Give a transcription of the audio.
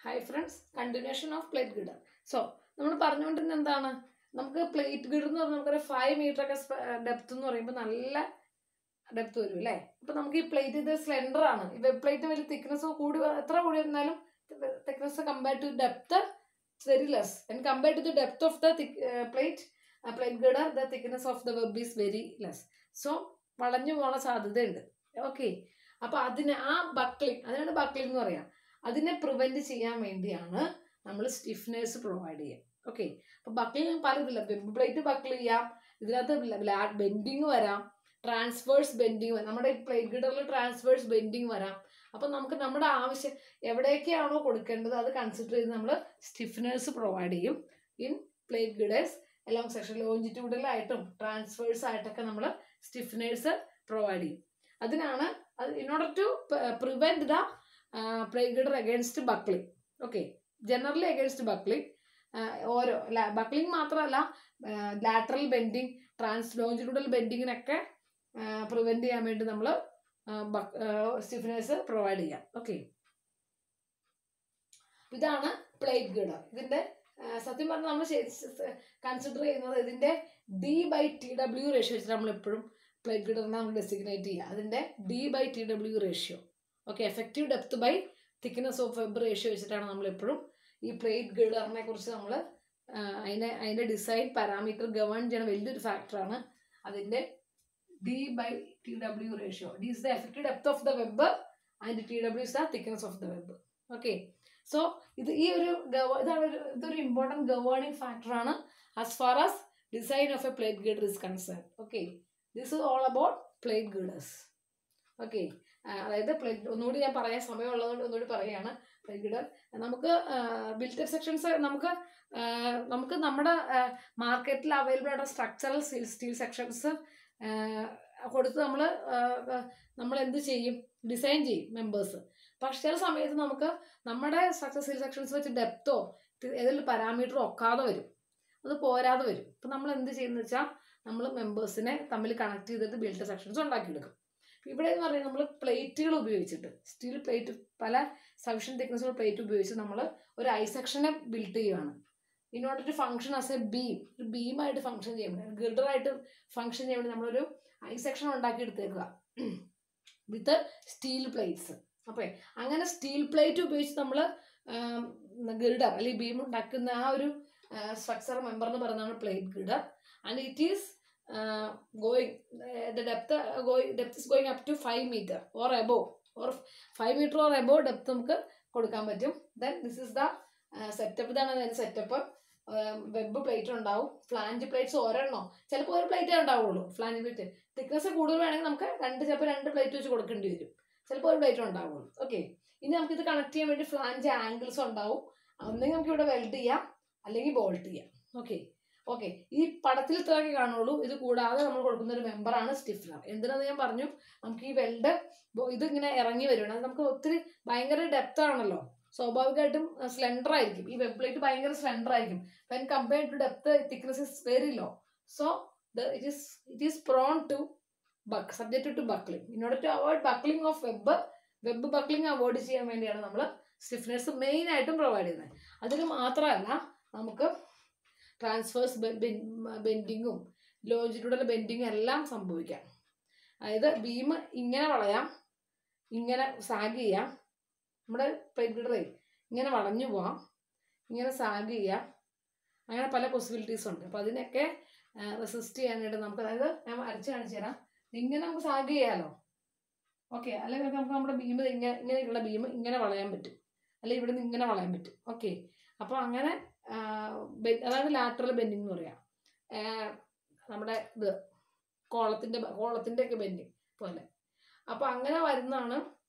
high friends continuation of plate girder so നമ്മൾ പറഞ്ഞുകൊണ്ടിരുന്ന എന്താണ് നമുക്ക് പ്ലേറ്റ് ഗിഡർ എന്ന് പറഞ്ഞാൽ നമുക്കൊരു ഫൈവ് മീറ്റർ ഒക്കെ ഡെപ്ത് എന്ന് പറയുമ്പോൾ നല്ല ഡെപ്ത് വരും അല്ലേ അപ്പൊ നമുക്ക് ഈ പ്ലേറ്റ് ഇത് സ്ലെൻഡർ ആണ് ഈ വെബ് പ്ലേറ്റ് വലിയ തിക്നെസ് കൂടി എത്ര കൂടി വന്നാലും thickness compare to depth very less and compare to the depth of the plate plate girder the thickness of the web is very less so വളഞ്ഞു പോകാൻ സാധ്യതയുണ്ട് ഓക്കെ അപ്പൊ അതിന് ആ ബക്ലിംഗ് അതിനാണ് ബക്ലിംഗ് എന്ന് പറയാം അതിനെ പ്രിവെന്റ് ചെയ്യാൻ വേണ്ടിയാണ് നമ്മൾ സ്റ്റിഫ്നെസ് പ്രൊവൈഡ് ചെയ്യുക ഓക്കെ അപ്പൊ ബക്ലിംഗ് പലതില്ല വെബ് പ്ലേറ്റ് ബക്കിൾ ചെയ്യാം ഇതിനകത്ത് ബെൻഡിങ് വരാം ട്രാൻസ്ഫേഴ്സ് ബെൻഡിങ് വരാം നമ്മുടെ പ്ലേറ്റ് ഗിഡറിൽ ട്രാൻസ്ഫേഴ്സ് ബെൻഡിങ് വരാം അപ്പൊ നമുക്ക് നമ്മുടെ ആവശ്യം എവിടേക്കാണോ കൊടുക്കേണ്ടത് അത് കൺസിഡർ ചെയ്ത് നമ്മൾ സ്റ്റിഫ്നേഴ്സ് പ്രൊവൈഡ് ചെയ്യും ഇൻ പ്ലേറ്റ് ഗിഡേഴ്സ് എല്ലാം സെക്ഷൻ ലോഞ്ചിറ്റ്യൂഡലായിട്ടും ട്രാൻസ്ഫേഴ്സ് ആയിട്ടൊക്കെ നമ്മൾ സ്റ്റിഫ്നേഴ്സ് പ്രൊവൈഡ് ചെയ്യും അതിനാണ് അത് in order to prevent the plate girder against buckling okay generally against buckling ഓരോ ബക്ലിംഗ് മാത്രമല്ല ലാറ്ററൽ ബെൻഡിങ് ട്രാൻസ് ലോഞ്ചിറ്റ്യൂഡൽ ബെൻഡിങ്ങിനൊക്കെ പ്രിവെന്റ് ചെയ്യാൻ വേണ്ടി നമ്മൾ സ്റ്റിഫ്നെസ് പ്രൊവൈഡ് ചെയ്യാം ഓക്കെ ഇതാണ് പ്ലേറ്റ് ഗിഡർ ഇതിന്റെ സത്യം പറഞ്ഞാൽ നമ്മൾ കൺസിഡർ ചെയ്യുന്നത് ഇതിന്റെ D by T W ratio വെച്ചിട്ട് നമ്മൾ എപ്പോഴും പ്ലേറ്റ് ഗിഡറിനെ നമ്മൾ ഡെസിഗ്നേറ്റ് ചെയ്യുക അതിന്റെ D by T W ratio okay effective depth by thickness of web ratio വെച്ചിട്ടാണ് നമ്മൾ എപ്പോഴും ഈ പ്ലേറ്റ് ഗിഡറിനെ കുറിച്ച് നമ്മൾ അതിനെ അതിന്റെ ഡിസൈൻ പാരാമീറ്റർ ഗവേൺ ചെയ്യുന്ന വലിയൊരു ഫാക്ടറാണ് അതിന്റെ D by T W ratio D is the effective depth of the web and T W is the thickness of the web okay so ഇത് ഈ ഒരു ഇതാണ് ഒരു ഇതൊരു ഇമ്പോർട്ടൻറ്റ് ഗവേണിംഗ് ഫാക്ടറാണ് as far as design of a plate girder is concern okay this is all about plate girders okay അതായത് plate ഒന്നുകൂടി ഞാൻ പറയാൻ സമയമുള്ളതുകൊണ്ട് ഒന്നുകൂടി പറയുകയാണ് പ്ലേറ്റ് ഗീഡർ നമുക്ക് ബിൽറ്റഡ് സെക്ഷൻസ് നമുക്ക് നമുക്ക് നമ്മുടെ മാർക്കറ്റിൽ അവൈലബിൾ ആയിട്ടുള്ള സ്ട്രക്ചറൽ സ്റ്റീൽ സെക്ഷൻസ് കൊടുത്ത് നമ്മൾ നമ്മൾ എന്ത് ചെയ്യും ഡിസൈൻ ചെയ്യും മെമ്പേഴ്സ് പക്ഷെ ചില സമയത്ത് നമുക്ക് നമ്മുടെ സ്ട്രക്ചർ സ്റ്റീൽ സെക്ഷൻസ് വെച്ച് ഡെപ്തോ ഏതെങ്കിലും പാരാമീറ്ററോ ഒക്കാതെ വരും അത് പോരാതെ വരും അപ്പം നമ്മൾ എന്ത് ചെയ്യുന്നത് വെച്ചാൽ നമ്മൾ മെമ്പേഴ്സിനെ തമ്മിൽ കണക്ട് ചെയ്തിട്ട് ബിൽഡ് സെക്ഷൻസ് ഉണ്ടാക്കിയെടുക്കും ഇവിടെ എന്ന് പറയുന്നത് നമ്മൾ പ്ലേറ്റുകൾ ഉപയോഗിച്ചിട്ട് സ്റ്റീൽ പ്ലേറ്റ് പല സഫിഷ്യൻ തിക്നെസ്സുള്ള പ്ലേറ്റ് ഉപയോഗിച്ച് നമ്മൾ ഒരു ഐ സെക്ഷനെ ബിൽഡ് ചെയ്യുകയാണ് in order to function as a beam ഒരു ബീമായിട്ട് ഫംഗ്ഷൻ ചെയ്യുമ്പോൾ ഗിർഡറായിട്ട് ഫംഗ്ഷൻ ചെയ്യുമ്പോൾ നമ്മളൊരു ഐ സെക്ഷൻ ഉണ്ടാക്കി എടുത്തേക്കുക വിത്ത് സ്റ്റീൽ പ്ലേറ്റ്സ് അപ്പോൾ അങ്ങനെ സ്റ്റീൽ പ്ലേറ്റ് ഉപയോഗിച്ച് നമ്മൾ ഗിർഡർ അല്ലെങ്കിൽ ബീം ഉണ്ടാക്കുന്ന ആ ഒരു സ്ട്രക്ചർ മെമ്പർ എന്ന് പറയുന്നതാണ് plate girder and it is going the depth going depth is going up to five metre or above or five metre or above depth നമുക്ക് കൊടുക്കാൻ പറ്റും then this is the setup ഇതാണ് അതിൻ്റെ setup web plate ഉണ്ടാവും flange plates ഒരെണ്ണോ ചിലപ്പോൾ ഒരു പ്ലേറ്റേ ഉണ്ടാവുള്ളൂ ഫ്ലാഞ്ച് പ്ലേറ്റ് തിക്നെസ് കൂടുതൽ വേണമെങ്കിൽ നമുക്ക് രണ്ട് ചിലപ്പോൾ രണ്ട് പ്ലേറ്റ് വെച്ച് കൊടുക്കേണ്ടി വരും ചിലപ്പോൾ ഒരു പ്ലേറ്റ് ഉണ്ടാവുള്ളൂ ഓക്കെ ഇനി നമുക്ക് ഇത് കണക്ട് ചെയ്യാൻ വേണ്ടി ഫ്ലാഞ്ച് ആംഗിൾസ് ഉണ്ടാവും ഒന്നെങ്കിൽ നമുക്ക് ഇവിടെ വെൽഡ് ചെയ്യാം അല്ലെങ്കിൽ ബോൾട്ട് ചെയ്യാം ഓക്കെ ഓക്കെ ഈ പടത്തിൽ ഇത്രയൊക്കെ കാണുള്ളൂ ഇത് കൂടാതെ നമ്മൾ കൊടുക്കുന്ന ഒരു മെമ്പറാണ് സ്റ്റിഫ്നർ എന്തിനാന്ന് ഞാൻ പറഞ്ഞു നമുക്ക് ഈ വെൽഡ് ഇത് ഇങ്ങനെ ഇറങ്ങി വരുവാണ് അത് നമുക്ക് ഒത്തിരി ഭയങ്കര ഡെപ്ത് ആണല്ലോ സ്വാഭാവികമായിട്ടും സ്ലെൻഡർ ആയിരിക്കും ഈ വെബ് പ്ലേറ്റ് ഭയങ്കര സ്ലെൻഡർ ആയിരിക്കും when compared to depth thickness is very low so it is it is prone to buck subject to buckling in order to avoid buckling of web web buckling avoid ചെയ്യാൻ വേണ്ടിയാണ് നമ്മൾ stiffness main ആയിട്ടും provide ചെയ്യുന്നത് അതിന് മാത്രമല്ല നമുക്ക് transfers ബെൻഡിങ്ങും ലോഞ്ചിലൂടെ ബെൻഡിങ്ങും എല്ലാം സംഭവിക്കാം അതായത് ബീം ഇങ്ങനെ വളയാം ഇങ്ങനെ സാഗ് ചെയ്യാം നമ്മുടെ പ്ലേറ്റ് ഗിഡറേ ഇങ്ങനെ വളഞ്ഞു പോവാം ഇങ്ങനെ സാഗ് ചെയ്യാം അങ്ങനെ പല പോസിബിലിറ്റീസ് ഉണ്ട് അപ്പോൾ അതിനൊക്കെ റെസിസ്റ്റ് ചെയ്യാനായിട്ട് നമുക്ക് അതായത് ഞാൻ വരച്ച് കാണിച്ചു തരാം ഇങ്ങനെ നമുക്ക് സാഗ് ചെയ്യാമല്ലോ ഓക്കെ അല്ലെങ്കിൽ നമുക്ക് നമ്മുടെ ബീം ഇങ്ങനെ ഇങ്ങനെയുള്ള ബീം ഇങ്ങനെ വളയാൻ പറ്റും അല്ലെങ്കിൽ ഇവിടെ നിന്ന് ഇങ്ങനെ വളയാൻ പറ്റും ഓക്കെ അപ്പോൾ അങ്ങനെ അതാണ് ലാറ്ററൽ ബെൻഡിങ് എന്ന് പറയാം നമ്മുടെ ഇത് കോളത്തിൻ്റെ കോളത്തിൻ്റെ ഒക്കെ ബെൻഡിങ് പോലെ അപ്പോൾ അങ്ങനെ വരുന്നതാണ്